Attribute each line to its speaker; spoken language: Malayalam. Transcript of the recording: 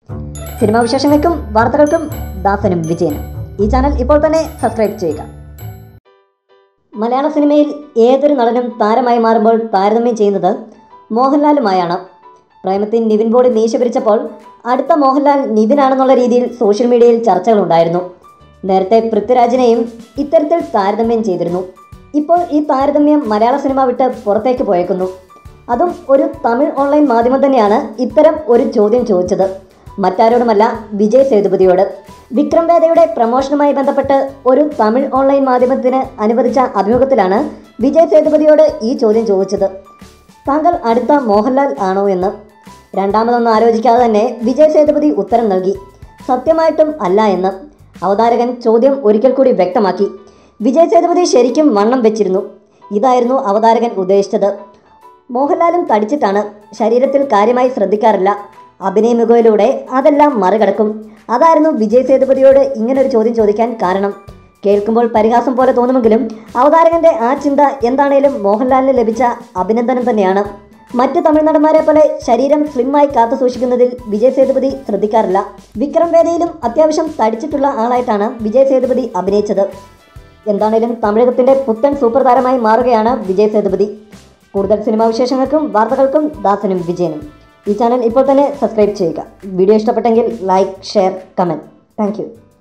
Speaker 1: സിനിമാ വിശേഷങ്ങൾക്കും വാർത്തകൾക്കും ദാസനും വിജയനും ഈ ചാനൽ ഇപ്പോൾ തന്നെ സബ്സ്ക്രൈബ് ചെയ്യുക മലയാള സിനിമയിൽ ഏതൊരു നടനും താരമായി മാറുമ്പോൾ താരതമ്യം ചെയ്യുന്നത് മോഹൻലാലുമായാണ് പ്രേമത്തിൻ നിവിൻ ബോഡി മീശ പിരിച്ചപ്പോൾ അടുത്ത മോഹൻലാൽ നിവിനാണെന്നുള്ള രീതിയിൽ സോഷ്യൽ മീഡിയയിൽ ചർച്ചകളുണ്ടായിരുന്നു നേരത്തെ പൃഥ്വിരാജിനെയും ഇത്തരത്തിൽ താരതമ്യം ചെയ്തിരുന്നു ഇപ്പോൾ ഈ താരതമ്യം മലയാള സിനിമ വിട്ട് പുറത്തേക്ക് പോയേക്കുന്നു അതും ഒരു തമിഴ് ഓൺലൈൻ മാധ്യമം തന്നെയാണ് ഇത്തരം ഒരു ചോദ്യം ചോദിച്ചത് മറ്റാരോടുമല്ല വിജയ് സേതുപതിയോട് വിക്രം വേദയുടെ പ്രമോഷനുമായി ബന്ധപ്പെട്ട് ഒരു തമിഴ് ഓൺലൈൻ മാധ്യമത്തിന് അനുവദിച്ച അഭിമുഖത്തിലാണ് വിജയ് സേതുപതിയോട് ഈ ചോദ്യം ചോദിച്ചത് താങ്കൾ അടുത്ത മോഹൻലാൽ ആണോ എന്ന് രണ്ടാമതൊന്നും ആലോചിക്കാതെ തന്നെ വിജയ് സേതുപതി ഉത്തരം നൽകി സത്യമായിട്ടും അല്ല എന്ന് അവതാരകൻ ചോദ്യം ഒരിക്കൽ കൂടി വ്യക്തമാക്കി വിജയ് സേതുപതി ശരിക്കും വണ്ണം വെച്ചിരുന്നു ഇതായിരുന്നു അവതാരകൻ ഉദ്ദേശിച്ചത് മോഹൻലാലും തടിച്ചിട്ടാണ് ശരീരത്തിൽ കാര്യമായി ശ്രദ്ധിക്കാറില്ല അഭിനയ മികവിലൂടെ അതെല്ലാം മറികടക്കും അതായിരുന്നു വിജയ് സേതുപതിയോട് ഇങ്ങനൊരു ചോദ്യം ചോദിക്കാൻ കാരണം കേൾക്കുമ്പോൾ പരിഹാസം പോലെ തോന്നുമെങ്കിലും അവതാരകന്റെ ആ ചിന്ത എന്താണേലും മോഹൻലാലിന് ലഭിച്ച അഭിനന്ദനം തന്നെയാണ് മറ്റ് തമിഴ് നടന്മാരെ പോലെ ശരീരം സ്ലിമ്മായി കാത്തു സൂക്ഷിക്കുന്നതിൽ വിജയ് സേതുപതി ശ്രദ്ധിക്കാറില്ല വിക്രം വേദയിലും അത്യാവശ്യം തടിച്ചിട്ടുള്ള ആളായിട്ടാണ് വിജയ് സേതുപതി അഭിനയിച്ചത് എന്താണേലും തമിഴകത്തിന്റെ പുത്തൻ സൂപ്പർ താരമായി മാറുകയാണ് വിജയ് സേതുപതി കൂടുതൽ സിനിമാ വിശേഷങ്ങൾക്കും വാർത്തകൾക്കും ദാസനും വിജയനും ഈ ചാനൽ ഇപ്പോൾ തന്നെ സബ്സ്ക്രൈബ് ചെയ്യുക വീഡിയോ ഇഷ്ടപ്പെട്ടെങ്കിൽ ലൈക്ക് ഷെയർ കമൻറ്റ് താങ്ക്